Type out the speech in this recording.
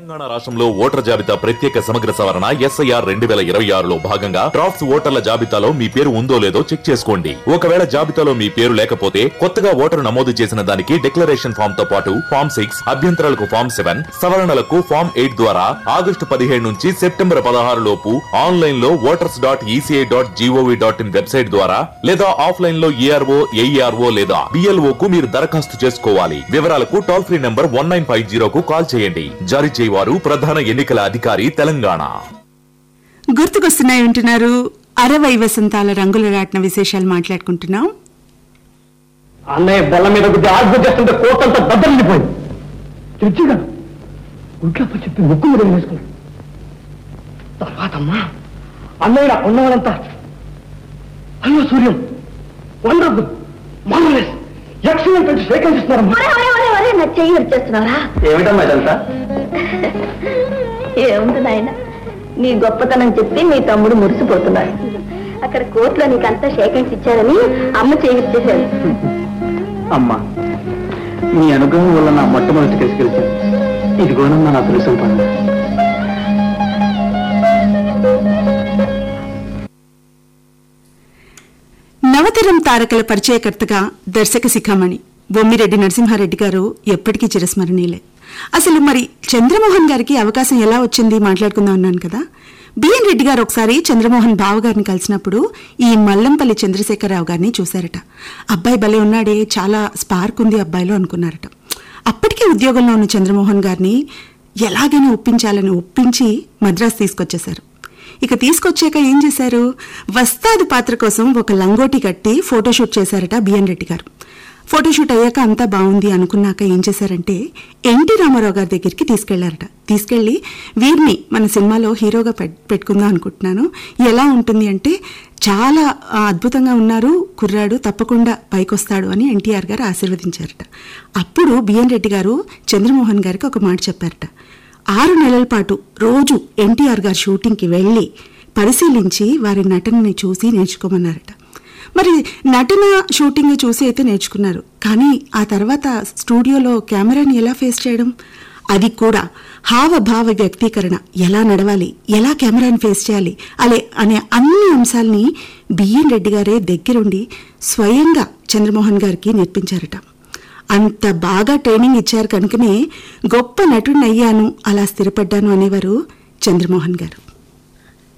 తెలంగాణ రాష్ట్రంలో ఓటర్ జాబితా ప్రత్యేక సమగ్ర సవరణ ఎస్ఐఆర్ రెండు వేల ఇరవై ఆరులో భాగంగా డ్రాఫ్ట్స్ ఓటర్ల జాబితాలో మీ పేరు ఉందో లేదో చెక్ చేసుకోండి ఒకవేళ జాబితాలో మీ పేరు లేకపోతే కొత్తగా ఓటరు నమోదు చేసిన దానికి డిక్లరేషన్ ఫామ్ తో పాటు ఫామ్ సిక్స్ అభ్యంతరాలకు ఫామ్ సెవెన్ సవరణలకు ఫామ్ ఎయిట్ ద్వారా ఆగస్టు పదిహేడు నుంచి సెప్టెంబర్ పదహారు లోపు ఆన్లైన్ లో voters dot ECI dot GOV dot in website ద్వారా లేదా ఆఫ్లైన్ లో ఈఆర్ఓ ఏఈఆర్ఓ లేదా బిఎల్ఓ కు మీరు దరఖాస్తు చేసుకోవాలి వివరాలకు toll free number one nine five జీరోకు కాల్ చేయండి జారీ చేయవారు ప్రధాన ఎన్నికల అధికారి తెలంగాణ గుర్తుకొస్తున్నాయి వింటున్నారు అరవై వసంతాల రంగుల రాట్న విశేషాలు మాట్లాడుకుంటున్నాం అన్నయ్య బల్ల మీద గుద్ది ఆర్గ్యూ చేస్తుంటే కోట్ అంతా బద్దలిపోయింది తెచ్చిగా గుడ్ల చెప్పి ముక్కు మీద వేసుకున్నాడు తర్వాత అమ్మా అన్నయ్య నాకు ఉన్నవాడంతా అయ్యో సూర్యం వండర్ఫుల్ మార్వలెస్ ఎక్సలెంట్ అని స్వీకరిస్తున్నారమ్మా ఒరే, ఒరే, ఒరే, ఒరే, నా చెయ్యి వచ్చేస్తున్నారా ఏమిటమ్మా ఇదంతా ఏముంది నాయన నీ గొప్పతనం చెప్పి మీ తమ్ముడు మురిసిపోతున్నాడు అక్కడ కోర్టులో నీకంతా షేకెండ్స్ ఇచ్చారని అమ్మ చెయ్యి ఇచ్చేసాడు అమ్మా మీ అనుగ్రహం వల్ల నా మొట్టమొదటి కేసు గెలిచాను ఇదిగోనమ్మా నా తెలుసు పని నవతరం తారకల పరిచయకర్తగా దర్శక శిఖామణి బొమ్మిరెడ్డి నరసింహారెడ్డి గారు ఎప్పటికీ చిరస్మరణీయులే అసలు మరి చంద్రమోహన్ గారికి అవకాశం ఎలా వచ్చింది మాట్లాడుకుందాం అన్నాను కదా బిఎన్ రెడ్డి గారు ఒకసారి చంద్రమోహన్ బావ గారిని కలిసినప్పుడు ఈ మల్లంపల్లి చంద్రశేఖరరావు గారిని చూశారట అబ్బాయి భలే ఉన్నాడే చాలా స్పార్క్ ఉంది అబ్బాయిలో అనుకున్నారట అప్పటికే ఉద్యోగంలో ఉన్న చంద్రమోహన్ గారిని ఎలాగైనా ఒప్పించాలని ఒప్పించి మద్రాసు తీసుకొచ్చేశారు ఇక తీసుకొచ్చాక ఏం చేశారు వస్తాది పాత్ర కోసం ఒక లంగోటి కట్టి ఫోటోషూట్ చేశారట బిఎన్ రెడ్డి గారు ఫోటోషూట్ అయ్యాక అంతా బాగుంది అనుకున్నాక ఏం చేశారంటే ఎన్టీ రామారావు గారి దగ్గరికి తీసుకెళ్లారట తీసుకెళ్లి వీరిని మన సినిమాలో హీరోగా పెట్- పెట్టుకుందాం అనుకుంటున్నాను ఎలా ఉంటుంది అంటే చాలా ఆ, అద్భుతంగా ఉన్నారు కుర్రాడు తప్పకుండా పైకొస్తాడు అని ఎన్టీఆర్ గారు ఆశీర్వదించారట అప్పుడు బిఎన్ రెడ్డి గారు చంద్రమోహన్ గారికి ఒక మాట చెప్పారట ఆరు నెలల పాటు రోజు ఎన్టీఆర్ గారి షూటింగ్కి వెళ్ళి పరిశీలించి వారి నటనని చూసి నేర్చుకోమన్నారట మరి నటన షూటింగ్ చూసి అయితే నేర్చుకున్నారు కానీ ఆ తర్వాత స్టూడియోలో కెమెరాని ఎలా ఫేస్ చేయడం అది కూడా హావభావ వ్యక్తీకరణ ఎలా నడవాలి ఎలా కెమెరాని ఫేస్ చేయాలి అలే అనే అన్ని అంశాల్ని బిఎన్ రెడ్డి గారే దగ్గరుండి స్వయంగా చంద్రమోహన్ గారికి నేర్పించారట అంత బాగా ట్రైనింగ్ ఇచ్చారు కనుకనే గొప్ప నటుడిని అయ్యాను అలా స్థిరపడ్డాను అనేవారు చంద్రమోహన్ గారు